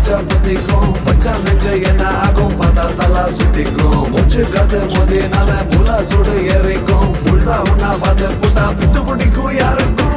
அடிச்சா புத்திக்கும் பச்சா நெஞ்சு என்ன ஆகும் பார்த்தா தலா சுத்திக்கும் மூச்சு காத்து மோதினால முலா சுடு ஏறிக்கும் முழுசா உன்னா பார்த்து புட்டா பித்து பிடிக்கும் யாருக்கும்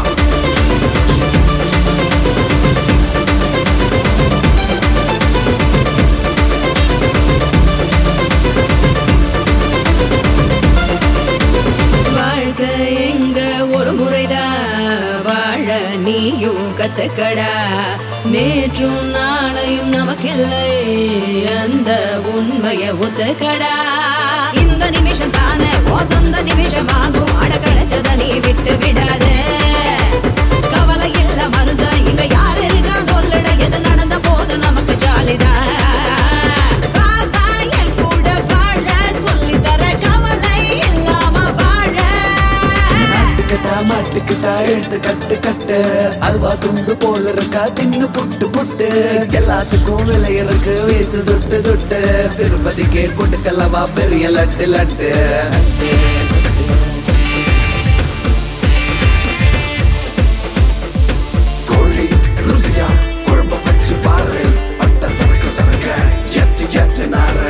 வாழ்க்கை எங்க ஒரு முறைதான் வாழ நீயும் கத்துக்கடா நேற்றும் நாளையும் நமக்கில்லை அந்த உண்மைய ஒத்துக்கடா இந்த நிமிஷம் தானே ஓ சொந்த நிமிஷமாகும் அட கிடைச்சத நீ விட்டு விடாத கவலை இல்ல மனுஷன் இங்க யாரு இருக்கா சொல்லுட எது நடந்த போது நமக்கு ஜாலிதான் வா, வா, என் கூட வாழ சொல்லித் தர கவலை இல்லாம வாழ மாட்டுக்கிட்டா மாட்டுக்கிட்டா எழுத்து கட்டு கட்டு அல்வா துண்டு போல இருக்கா தின்னு புட்டு புட்டு எல்லாத்துக்கும் விலை இருக்கு வீசு துட்டு துட்டு திருப்பதிக்கு கொடுக்கலவா பெரிய லட்டு லட்டு கோழி ருசியா குழம்ப வச்சு பாரு பட்ட சரக்கு சரக்க எத்து எத்து நாரு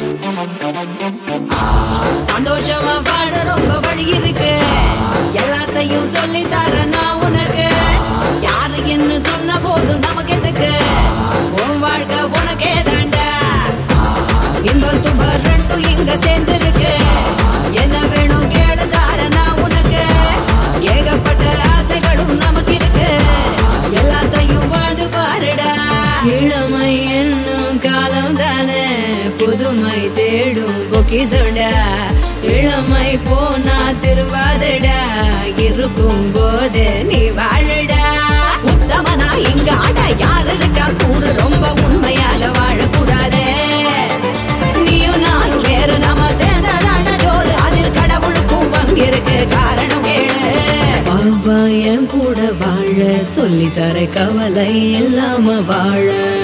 சந்தோஷமா வாழ ரொம்ப வழி இருக்கு எல்லாத்தையும் சொல்லி தர நான் உனக்கு யாரு என்ன சொன்ன போதும் நமக்கு எதுக்கு உன் வாழ்க்கை உனக்கே தாண்டா இன்பம் துன்பம் ரெண்டும் இங்க சேர்ந்து இருக்கு என்ன வேணும் கேளு தார நான் உனக்கு ஏகப்பட்ட ஆசைகளும் நமக்கு இருக்கு எல்லாத்தையும் வாழ்ந்து பாருடா இளமை என்னும் காலம் தானே புதுமை தேடும் பொக்கிசோடா இளமை போனா திருவாதடா இருக்கும் போது நீ வாழடா உத்தமனா இங்க அட யார் இருக்கா கூறு ரொம்ப உண்மையால வாழக்கூடாதே நீயும் நானும் வேறு நாம சேர்ந்ததான ஜோறு அதில் கடவுளுக்கும் பங்கிருக்கு காரணம் கேளு பாபா என் கூட வாழ சொல்லி தர கவலை இல்லாம வாழ